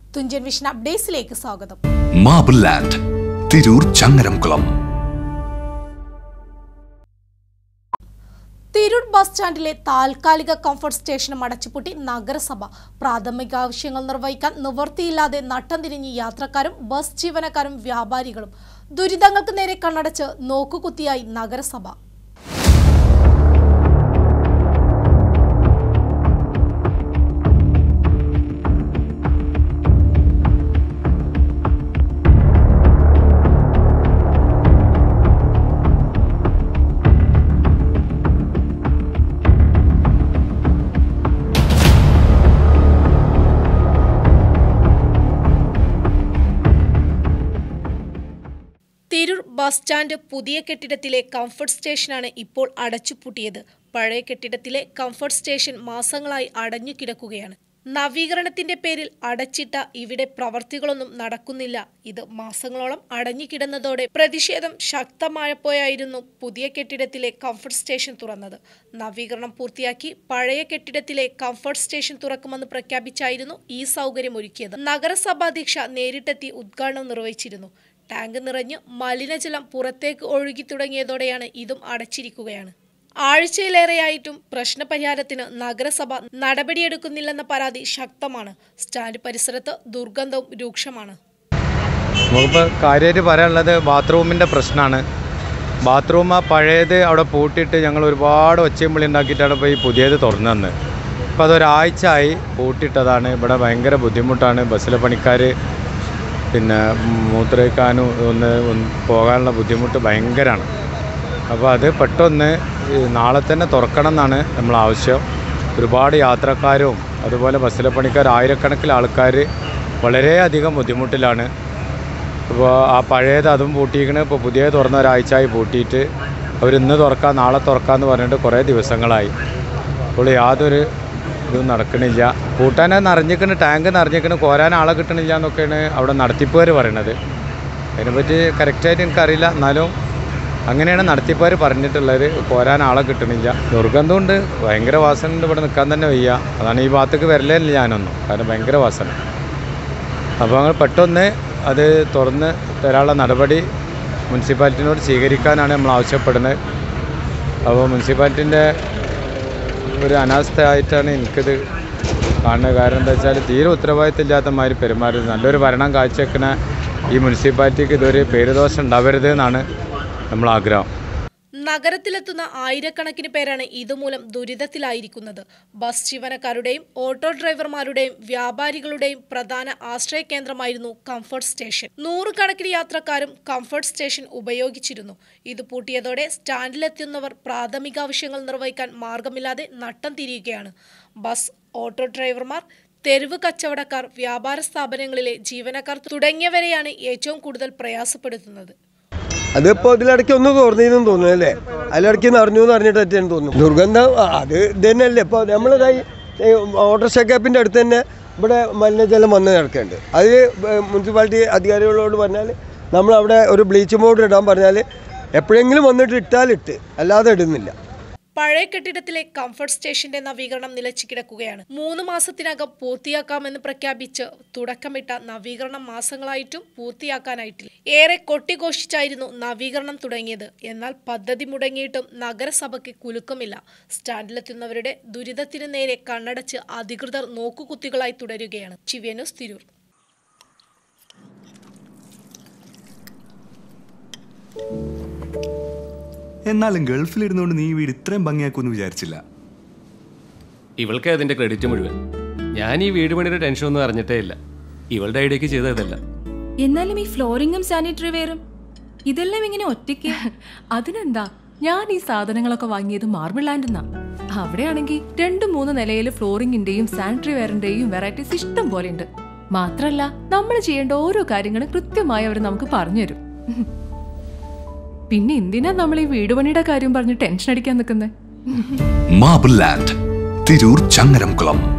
Thunchan vision അപ്ഡേറ്റ്സിലേക്ക് സ്വാഗതം marble land Tirur Changaramkulam Tirur bus സ്റ്റാൻഡിലെ താൽക്കാലിക കംഫർട്ട് സ്റ്റേഷനും അടച്ചുപൂട്ടി നഗരസഭ പ്രാഥമിക ആവശ്യങ്ങൾ നിർവഹിക്കാൻ നിവൃത്തിയില്ലാതെ നട്ടം തിരിഞ്ഞ് യാത്രക്കാരും ബസ് ജീവനക്കാരും വ്യാപാരികളും ദുരിതങ്ങൾക്ക് നേരെ കണ്ണടച്ച് നോക്കുകുത്തിയായി നഗരസഭ തിരൂർ ബസ് സ്റ്റാൻഡ് പുതിയ കെട്ടിടത്തിലെ കംഫർട്ട് സ്റ്റേഷനാണ് ഇപ്പോൾ അടച്ചുപൂട്ടിയത് പഴയ കെട്ടിടത്തിലെ കംഫർട്ട് സ്റ്റേഷൻ മാസങ്ങളായി അടഞ്ഞു കിടക്കുകയാണ് നവീകരണത്തിന്റെ പേരിൽ അടച്ചിട്ട ഇവിടെ പ്രവർത്തികളൊന്നും നടക്കുന്നില്ല ഇത് മാസങ്ങളോളം അടഞ്ഞു കിടന്നതോടെ പ്രതിഷേധം ശക്തമായപ്പോയായിരുന്നു പുതിയ കെട്ടിടത്തിലെ കംഫർട്ട് സ്റ്റേഷൻ തുറന്നത് നവീകരണം പൂർത്തിയാക്കി പഴയ കെട്ടിടത്തിലെ കംഫർട്ട് സ്റ്റേഷൻ തുറക്കുമെന്ന് പ്രഖ്യാപിച്ചായിരുന്നു ഈ സൗകര്യം ഒരുക്കിയത് നഗരസഭാധ്യക്ഷ നേരിട്ടെത്തി ഉദ്ഘാടനം നിർവഹിച്ചിരുന്നു ടാങ്ക് നിറഞ്ഞ് മലിനജലം പുറത്തേക്ക് ഒഴുകി തുടങ്ങിയതോടെയാണ് ഇതും അടച്ചിരിക്കുകയാണ് ആഴ്ചയിലേറെയായിട്ടും പ്രശ്നപരിഹാരത്തിന് നഗരസഭ നടപടിയെടുക്കുന്നില്ലെന്ന പരാതി ശക്തമാണ് സ്റ്റാൻഡ് പരിസരത്ത് ദുർഗന്ധവും രൂക്ഷമാണ് നമുക്കിപ്പോൾ കാര്യമായിട്ട് പറയാനുള്ളത് ബാത്റൂമിൻ്റെ പ്രശ്നമാണ് ബാത്റൂം ആ പഴയത് അവിടെ പൂട്ടിയിട്ട് ഞങ്ങൾ ഒരുപാട് ഒച്ചയും വിളി ഉണ്ടാക്കിയിട്ടാണ് ഇപ്പോൾ ഈ പുതിയത് തുറന്നു തന്നത് ഇപ്പോൾ അതൊരാഴ്ച ആയി പൂട്ടിയിട്ടതാണ് ഇവിടെ ഭയങ്കര ബുദ്ധിമുട്ടാണ് ബസ്സിലെ പണിക്കാർ പിന്നെ മൂത്രയ്ക്കാനും ഒന്ന് ഒന്ന് പോകാനുള്ള ബുദ്ധിമുട്ട് ഭയങ്കരമാണ് അപ്പോൾ അത് പെട്ടെന്ന് ഈ നാളെ തന്നെ തുറക്കണം എന്നാണ് നമ്മൾ ആവശ്യം ഒരുപാട് യാത്രക്കാരും അതുപോലെ ബസ്സിലെ പണിക്കാർ ആയിരക്കണക്കിന് ആൾക്കാർ വളരെയധികം ബുദ്ധിമുട്ടിലാണ് അപ്പോൾ ആ പഴയത് അതും പൂട്ടിയിരിക്കണ ഇപ്പോൾ പുതിയ തുറന്ന ഒരാഴ്ചയായി പൂട്ടിയിട്ട് അവർ ഇന്ന് തുറക്കാം നാളെ തുറക്കാമെന്ന് പറഞ്ഞിട്ട് കുറേ ദിവസങ്ങളായി അപ്പോൾ യാതൊരു ഇതും നടക്കണില്ല പൂട്ടാനെ നിറഞ്ഞിക്കണ് ടാങ്ക് നിറഞ്ഞിക്കണ് കോരാൻ ആളെ കിട്ടണില്ല എന്നൊക്കെയാണ് അവിടെ നടത്തിപ്പുകാർ പറയണത് അതിനെപ്പറ്റി കറക്റ്റായിട്ട് എനിക്കറിയില്ല എന്നാലും അങ്ങനെയാണ് നടത്തിപ്പുകാർ പറഞ്ഞിട്ടുള്ളത് കോരാൻ ആളെ കിട്ടണില്ല ദുർഗന്ധമുണ്ട് ഭയങ്കര വാസന ഉണ്ട് ഇവിടെ നിൽക്കാൻ തന്നെ വയ്യ അതാണ് ഈ ഭാഗത്തേക്ക് വരലേ ഇല്ല ഞാനൊന്നും കാരണം ഭയങ്കര വാസന അപ്പോൾ ഞങ്ങൾ പെട്ടെന്ന് അത് തുറന്ന് തരാനുള്ള നടപടി മുനിസിപ്പാലിറ്റിനോട് സ്വീകരിക്കാനാണ് നമ്മൾ ആവശ്യപ്പെടുന്നത് അപ്പോൾ മുനിസിപ്പാലിറ്റിൻ്റെ ഒരു അനാസ്ഥയായിട്ടാണ് എനിക്കിത് കാണുന്നത് കാരണം എന്താ വെച്ചാൽ തീരെ ഉത്തരവാദിത്തം ഇല്ലാത്ത മാതിരി പെരുമാറുന്നത് നല്ലൊരു ഭരണം കാഴ്ചവെക്കുന്ന ഈ മുനിസിപ്പാലിറ്റിക്ക് ഇതൊരു പേരുദോഷം ഉണ്ടാവരുത് എന്നാണ് നമ്മൾ ആഗ്രഹം നഗരത്തിലെത്തുന്ന ആയിരക്കണക്കിന് പേരാണ് ഇതുമൂലം ദുരിതത്തിലായിരിക്കുന്നത് ബസ് ജീവനക്കാരുടെയും ഓട്ടോ ഡ്രൈവർമാരുടെയും വ്യാപാരികളുടെയും പ്രധാന ആശ്രയ കേന്ദ്രമായിരുന്നു കംഫർട്ട് സ്റ്റേഷൻ നൂറുകണക്കിന് യാത്രക്കാരും കംഫർട്ട് സ്റ്റേഷൻ ഉപയോഗിച്ചിരുന്നു ഇത് പൂട്ടിയതോടെ സ്റ്റാൻഡിലെത്തുന്നവർ പ്രാഥമികാവശ്യങ്ങൾ നിർവഹിക്കാൻ മാർഗമില്ലാതെ നട്ടം തിരിയുകയാണ് ബസ് ഓട്ടോ ഡ്രൈവർമാർ തെരുവ് കച്ചവടക്കാർ വ്യാപാര സ്ഥാപനങ്ങളിലെ ജീവനക്കാർ തുടങ്ങിയവരെയാണ് ഏറ്റവും കൂടുതൽ പ്രയാസപ്പെടുത്തുന്നത് അതിപ്പോ ഇതിലിടയ്ക്ക് ഒന്ന് തുറന്നിരുന്നു തോന്നുന്നു അല്ലേ അതിലിടയ്ക്ക് നിറഞ്ഞു എന്ന് പറഞ്ഞിട്ട് പറ്റിയെന്ന് തോന്നുന്നു ദുർഗന്ധം ആ, അത് ഇത് തന്നെയല്ലേ ഇപ്പോൾ നമ്മളിതായി ഓട്ടോറിക്ഷ ക്യാപ്പിൻ്റെ അടുത്ത് തന്നെ ഇവിടെ മലിനജലം വന്ന് കിടക്കുന്നുണ്ട് അത് മുനിസിപ്പാലിറ്റി അധികാരികളോട് പറഞ്ഞാൽ നമ്മളവിടെ ഒരു ബ്ലീച്ചിങ് പൗഡർ ഇടാൻ പറഞ്ഞാൽ എപ്പോഴെങ്കിലും വന്നിട്ട് ഇട്ടാലിട്ട് അല്ലാതെ ഇടുന്നില്ല പഴയ കെട്ടിടത്തിലെ കംഫർട്ട് സ്റ്റേഷന്റെ നവീകരണം നിലച്ചു കിടക്കുകയാണ് മൂന്ന് മാസത്തിനകം പൂർത്തിയാക്കാമെന്ന് പ്രഖ്യാപിച്ച് തുടക്കമിട്ട നവീകരണം മാസങ്ങളായിട്ടും പൂർത്തിയാക്കാനായിട്ടില്ല ഏറെ കൊട്ടിഘോഷിച്ചായിരുന്നു നവീകരണം തുടങ്ങിയത് എന്നാൽ പദ്ധതി മുടങ്ങിയിട്ടും നഗരസഭയ്ക്ക് കുലുക്കമില്ല സ്റ്റാൻഡിലെത്തുന്നവരുടെ ദുരിതത്തിനു നേരെ കണ്ണടച്ച് അധികൃതർ നോക്കുകുത്തികളായി തുടരുകയാണ് ചിവ്യ ന്യൂസ് തിരൂർ എന്നാലും ഗൾഫിലിരുന്നുകൊണ്ട് നീ ഈ വീട് ഇത്രയും ഭംഗിയാക്കുമെന്ന് വിചാരിച്ചില്ല ഇവൾക്ക് അതിന്റെ ക്രെഡിറ്റ് മുഴുവൻ ഞാൻ ഈ വീട് പണിയുടെ ടെൻഷനൊന്നും അറിഞ്ഞിട്ടേ ഇല്ല ഇവളുടെ ഐഡിയക്ക് ചെയ്തതല്ല എന്നാലും ഈ ഫ്ലോറിങ്ങും സാനിറ്ററി വെയറും ഇതെല്ലാം ഇങ്ങനെ ഒറ്റയ്ക്ക് അതിനെന്താ ഞാൻ ഈ സാധനങ്ങളൊക്കെ വാങ്ങിയത് മാർബിൾ ലാൻഡിന്നാ അവിടെയാണെങ്കിൽ രണ്ട് മൂന്ന് നിലയിൽ ഫ്ലോറിങ്ങിന്റെയും സാനിറ്ററി വെയറിന്റെയും വെറൈറ്റീസ് ഇഷ്ടം പോലെ ഉണ്ട് മാത്രല്ല നമ്മൾ ചെയ്യേണ്ട ഓരോ കാര്യങ്ങളും കൃത്യമായി അവർ നമുക്ക് പറഞ്ഞു തരും പിന്നെ എന്തിനാ നമ്മൾ ഈ വീട് പണിയുടെ കാര്യം പറഞ്ഞ് ടെൻഷൻ അടിക്കാൻ നിൽക്കുന്നത് മാബിൾ ലാൻഡ് തിരൂർ ചങ്ങരംകുളം